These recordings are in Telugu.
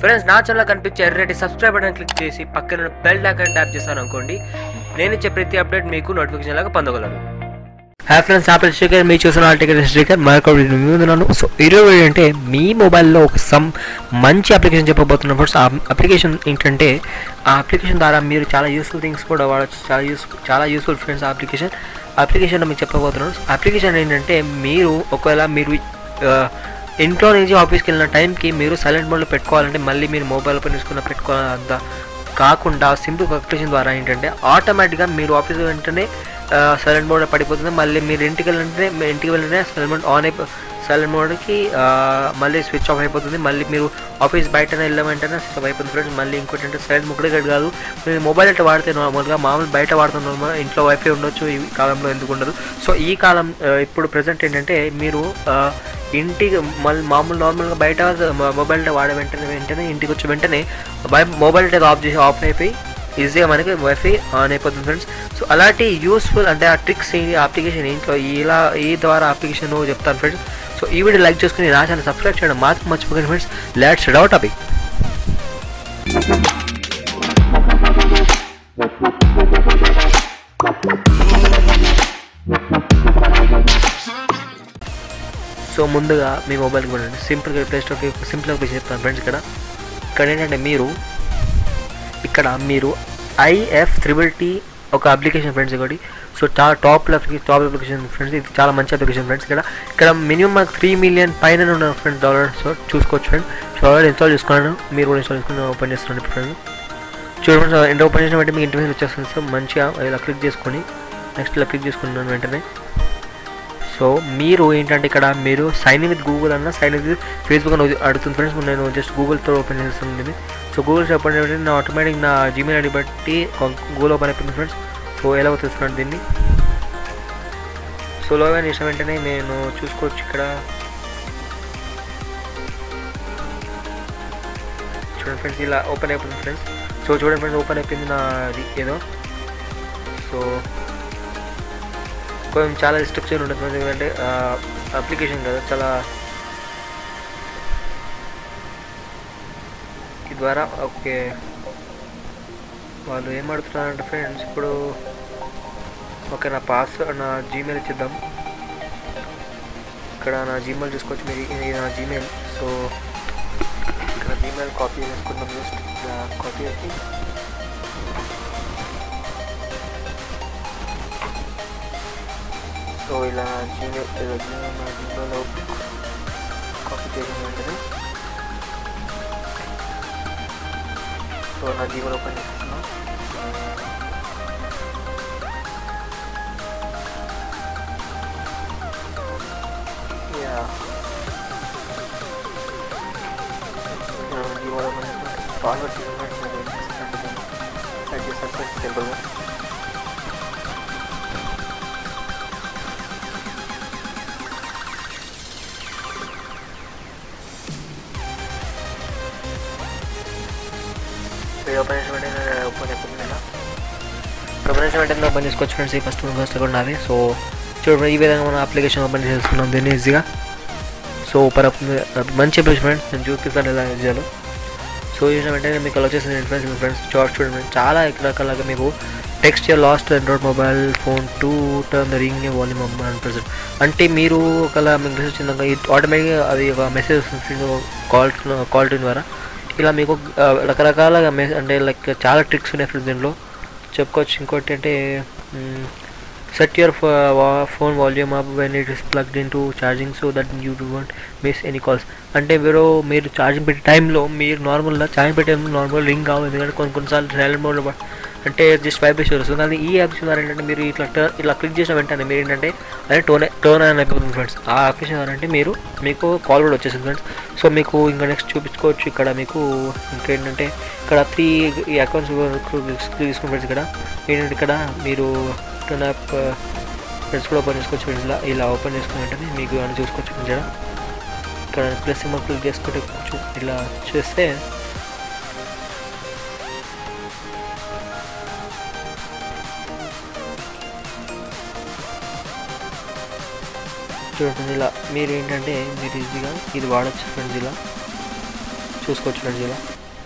ఫ్రెండ్స్ నా ఛానల్ కనిపించే ఎర్రటి సబ్స్క్రైబ్ బటన్ క్లిక్ చేసి పక్కన బెల్ ఐకాన్ ట్యాప్ చేశాను అనుకోండి నేను ఇచ్చే ప్రతి అప్డేట్ మీకు నోటిఫికేషన్ లాగా పొందగలరు హాయ్ ఫ్రెండ్స్ ఆపిల్ స్టిక్కర్ మీరు చూసిన ఆర్టికల్ స్టిక్కర్ మరొక వీడియో మీ ముందు ఉన్నాను సో ఈరోజు వీడియో అంటే మీ మొబైల్లో ఒక సమ్ మంచి అప్లికేషన్ చెప్పబోతున్నాం ఫ్రెండ్స్ ఆ అప్లికేషన్ ఏంటంటే ఆ అప్లికేషన్ ద్వారా మీరు చాలా యూస్ఫుల్ థింగ్స్ కూడా వాడచ్చు చాలా యూస్ చాలా యూస్ఫుల్ ఫ్రెండ్స్ ఆ అప్లికేషన్ అప్లికేషన్ మీకు చెప్పబోతున్నాను అప్లికేషన్ ఏంటంటే మీరు ఒకవేళ మీరు ఆ, ఇంట్లో నుంచి ఆఫీస్కి వెళ్ళిన టైంకి మీరు సైలెంట్ మోడ్లో పెట్టుకోవాలంటే మళ్ళీ మీరు మొబైల్ ఓపెన్ చేసుకున్న పెట్టుకోవాలంత కాకుండా సింపుల్ అప్లికేషన్ ద్వారా ఏంటంటే ఆటోమేటిక్గా మీరు ఆఫీస్ వెంటనే సైలెంట్ మోడ్ పడిపోతుంది మళ్ళీ మీరు ఇంటికి వెళ్ళంటే మీ ఇంటికి వెళ్ళినే సైలెంట్ మోడ్ ఆన్ అయిపో సైలెంట్ మోడ్కి మళ్ళీ స్విచ్ ఆఫ్ అయిపోతుంది మళ్ళీ మీరు ఆఫీస్ బయటనే వెళ్ళిన వెంటనే స్విచ్ ఆఫ్ అయిపోతుంది ఫ్రెండ్స్ మళ్ళీ ఇంకోటి అంటే సైలెంట్ ముక్కడే కాదు మీరు మొబైల్ అయితే వాడితే నార్మల్గా మామూలు బయట వాడుతున్నాం ఇంట్లో వైఫై ఉండొచ్చు ఈ కాలంలో ఎందుకు ఉండదు సో ఈ కాలం ఆ, ఇప్పుడు ప్రజెంట్ ఏంటంటే మీరు ఆ, ఇంటికి మళ్ళీ మామూలు నార్మల్గా బయట మొబైల్ వాడే వెంటనే వెంటనే ఇంటికి వచ్చి వెంటనే మొబైల్ అయితే ఆఫ్ చేసి ఆఫ్ అయిపోయి ఈజీగా మనకి వైఫై ఆన్ అయిపోతుంది ఫ్రెండ్స్ సో అలాంటి యూస్ఫుల్ అంటే ఆ ట్రిక్స్ ఏంటి అప్లికేషన్ ఏంటో ఇలా ఈ ద్వారా అప్లికేషన్ చెప్తాను ఫ్రెండ్స్ సో ఈ వీడియో లైక్ చేసుకుని నా ఛానల్ సబ్స్క్రైబ్ చేయడం మాత్రం మర్చిపోకండి friends let's doubt topic so ముందుగా మీ మొబైల్కి వెళ్ళండి సింపుల్గా ప్లే స్టోర్కి సింపుల్ అప్లికేషన్ చెప్తాను ఫ్రెండ్స్ ఇక్కడ ఇక్కడ ఏంటంటే మీరు ఇక్కడ మీరు ఐఎఫ్ త్రిబుల్ టీ ఒక అప్లికేషన్ ఫ్రెండ్స్ ఒకటి సో చాలా టాప్ టాప్ అప్లికేషన్ ఫ్రెండ్స్ ఇది చాలా మంచి అప్లికేషన్ ఫ్రెండ్స్ ఇక్కడ ఇక్కడ మినిమం మాకు త్రీ మిలియన్ పైన ఉన్న ఫ్రెండ్స్ డాలర్ సో చూసుకోవచ్చు ఫ్రెండ్ సో ఆల్రెడీ ఇన్స్టాల్ చేసుకున్నాను మీరు కూడా ఇన్స్టాల్ చేసుకుని ఓపెన్ చేస్తున్నాను ఫ్రెండ్ చూడండి ఎంత ఓపెన్ చేసిన వెంటనే మీకు ఇంటర్వ్యూస్ వచ్చేస్తుంది సో మంచిగా ఇలా క్లిక్ చేసుకొని నెక్స్ట్ ఇలా క్లిక్ చేసుకున్నాను వెంటనే సో మీరు ఏంటంటే ఇక్కడ మీరు సైన్ ఇన్ విత్ గూగుల్ అన్న సైన్ ఇన్ విత్ ఫేస్బుక్ అని అడుగుతుంది ఫ్రెండ్స్ నేను జస్ట్ గూగుల్తో ఓపెన్ చేస్తుంది ఇది సో గూగుల్ ఓపెన్ చేసి నా ఆటోమేటిక్ నా జీమెయిల్ ఐడి బట్టి గూగుల్ ఓపెన్ అయిపోయింది ఫ్రెండ్స్ సో ఎలా తెలుస్తున్నాడు దీన్ని సో లోగా చేసిన వెంటనే నేను చూసుకోవచ్చు ఇక్కడ చూడండి ఫ్రెండ్స్ ఇలా ఓపెన్ అయిపోతుంది ఫ్రెండ్స్ సో చూడండి ఫ్రెండ్స్ ఓపెన్ అయిపోయింది నాది ఏదో సో కొంచెం చాలా రిస్ట్రిక్షన్ ఉంటుంది ఫ్రెండ్స్ ఎందుకంటే అప్లికేషన్ కదా చాలా ఈ ద్వారా ఓకే వాళ్ళు ఏం అడుగుతున్నారంటే ఫ్రెండ్స్ ఇప్పుడు ఓకే నా పాస్వర్డ్ నా జీమెయిల్ ఇచ్చిద్దాం ఇక్కడ నా జీమెయిల్ చూసుకోవచ్చు మీరు ఇది నా జీమెయిల్ సో ఇక్కడ జీమెయిల్ కాపీ చేసుకుందాం జస్ట్ కాపీ చేసి సో ఇలా జీమెయిల్ ఇలా జీమెయిల్ నా జీమెయిల్ కాపీ చేసిన వెంటనే సో నా జీమెయిల్ ఓపెన్ చేస్తున్నాను యా జీమెయిల్ ఓపెన్ చేస్తున్నాను ఫార్వర్డ్ చేసిన చేస్తాను సింపుల్గా ఇది ఓపెన్ చేసిన వెంటనే ఓపెన్ అయిపోతుంది ఇలా ఓపెన్ చేసిన వెంటనే ఓపెన్ చేసుకోవచ్చు ఫ్రెండ్స్ ఈ ఫస్ట్ ఫస్ట్ కూడా నాది సో చూడండి ఈ విధంగా మనం అప్లికేషన్ ఓపెన్ చేసుకున్నాం దీన్ని ఈజీగా సో ఓపెన్ అవుతుంది మంచి అప్లికేషన్ ఫ్రెండ్స్ నేను చూపిస్తాను ఎలా యూజ్ చేయాలో సో చేసిన వెంటనే మీకు అలా వచ్చేసింది ఫ్రెండ్స్ ఫ్రెండ్స్ చార్ట్ చూడండి చాలా రకాలుగా మీకు text your last Android mobile phone to turn the ring volume mobile present అంటే మీరు ఒకవేళ మీకు మెసేజ్ వచ్చిందాక ఆటోమేటిక్గా అది ఒక మెసేజ్ వస్తుంది కాల్ కాల్ ట్యూన్ ద్వారా ఇలా మీకు ఆ, రకరకాల మె అంటే లైక్ చాలా ట్రిక్స్ ఉన్నాయి ఫ్రెండ్స్ దీంట్లో చెప్పుకోవచ్చు ఇంకోటి అంటే set your phone volume up when it is plugged in to charging so that you don't miss any calls అంటే మీరు మీరు ఛార్జింగ్ పెట్టే టైంలో మీరు నార్మల్గా ఛార్జింగ్ పెట్టే టైంలో నార్మల్ రింగ్ కావు ఎందుకంటే కొన్ని కొన్నిసార్లు సైలెంట్ మోడ్లో అంటే జస్ట్ వైబ్రేషన్ వస్తుంది కానీ ఈ యాప్స్ ద్వారా ఏంటంటే మీరు ఇట్లా టర్న్ ఇలా క్లిక్ చేసిన వెంటనే మీరు ఏంటంటే అదే టోన్ టోన్ అని అయిపోతుంది ఫ్రెండ్స్ ఆ అప్లికేషన్ ద్వారా అంటే మీరు మీకు కాల్ కూడా వచ్చేసింది ఫ్రెండ్స్ సో మీకు ఇంకా నెక్స్ట్ చూపించుకోవచ్చు ఇక్కడ మీకు ఇంకేంటంటే ఇక్కడ త్రీ ఈ అకౌంట్స్ తీసుకుని ఫ్రెండ్స్ ఇక్కడ ఏంటంటే ఇక్కడ మీరు టర్న్ యాప్ ఫ్రెండ్స్ కూడా ఓపెన్ చేసుకోవచ్చు ఫ్రెండ్స్ ఇలా ఇలా ఓపెన్ చేసుకుని వెంటనే మీకు అని చూసుకోవచ్చు ఫ్రెండ్స్ ఇక్కడ ఇక్కడ ప్లస్ సింబల్ క్లిక్ చేసుకుంటే కొంచెం ఇలా చేస్తే చూడండి ఇలా మీరు ఏంటంటే మీరు ఈజీగా ఇది వాడచ్చు ఫ్రెండ్స్ ఇలా చూసుకోవచ్చు ఫ్రెండ్స్ ఇలా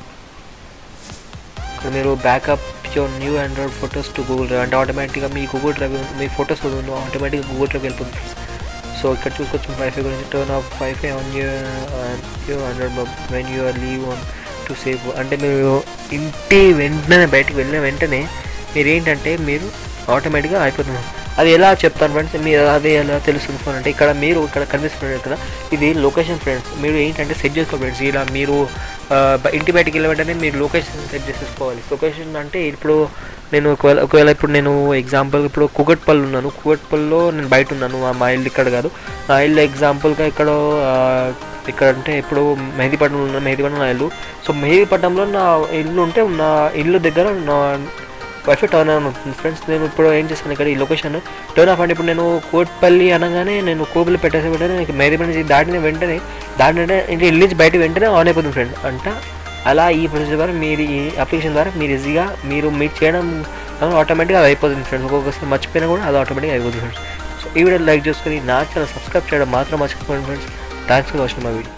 ఇక్కడ మీరు backup your new Android photos to Google Drive అంటే ఆటోమేటిక్గా మీ గూగుల్ డ్రైవ్ మీ ఫొటోస్ ఆటోమేటిక్గా గూగుల్ డ్రైవ్ వెళ్ళిపోతుంది సో ఇక్కడ చూసుకోవచ్చు వైఫై గురించి turn off wifi on your Android when you're leave on to save అంటే మీరు ఇంటి వెంటనే బయటికి వెళ్ళిన వెంటనే మీరు ఏంటంటే మీరు ఆటోమేటిక్గా అయిపోతున్నారు అది ఎలా చెప్తాను ఫ్రెండ్స్ మీరు అది ఎలా తెలుస్తుంది ఫోన్ అంటే ఇక్కడ మీరు ఇక్కడ కనిపిస్తున్నారు కదా ఇది లొకేషన్ ఫ్రెండ్స్ మీరు ఏంటంటే సెట్ చేసుకో ఫ్రెండ్స్ ఇలా మీరు ఆ, బ- ఇంటి బయటికి వెళ్ళిన వెంటనే మీరు లొకేషన్ సెట్ చేసేసుకోవాలి లొకేషన్ అంటే ఇప్పుడు నేను ఒకవేళ ఒకవేళ ఇప్పుడు నేను ఎగ్జాంపుల్ ఇప్పుడు కుగట్పల్లి ఉన్నాను కుగట్పల్లిలో నేను బయట ఉన్నాను మా- మా ఇల్లు ఇక్కడ కాదు నా ఇల్లు ఎగ్జాంపుల్గా ఇక్కడ ఆ, ఇక్కడ అంటే ఇప్పుడు మెహదీపట్నంలో ఉన్న మెహదీపట్నం నా ఇల్లు సో మెహదీపట్నంలో నా ఇల్లు ఉంటే నా ఇల్లు దగ్గర నా వైఫై టర్న్ ఆన్ అవుతుంది ఫ్రెండ్స్ నేను ఇప్పుడు ఏం చేస్తాను ఇక్కడ ఈ లొకేషన్ టర్న్ ఆఫ్ అంటే ఇప్పుడు నేను కోట్పల్లి అనగానే నేను కోపల్లి పెట్టేసి వెంటనే నాకు మేదపల్లి నుంచి దాటిన వెంటనే దాటిన ఇంటి ఇల్లు నుంచి బయట వెంటనే ఆన్ అయిపోతుంది ఫ్రెండ్ అంట అలా ఈ ప్రొసెస్ ద్వారా మీరు ఈ అప్లికేషన్ ద్వారా మీరు ఈజీగా మీరు మీరు చేయడం ఆటోమేటిక్గా అది అయిపోతుంది ఫ్రెండ్స్ ఒక్కొక్కసారి మర్చిపోయినా కూడా అది ఆటోమేటిక్గా అయిపోతుంది ఫ్రెండ్స్ సో ఈ వీడియో లైక్ చేసుకొని నా ఛానల్ సబ్స్క్రైబ్ చేయడం మాత్రం మర్చిపోకండి friends thanks for watching my video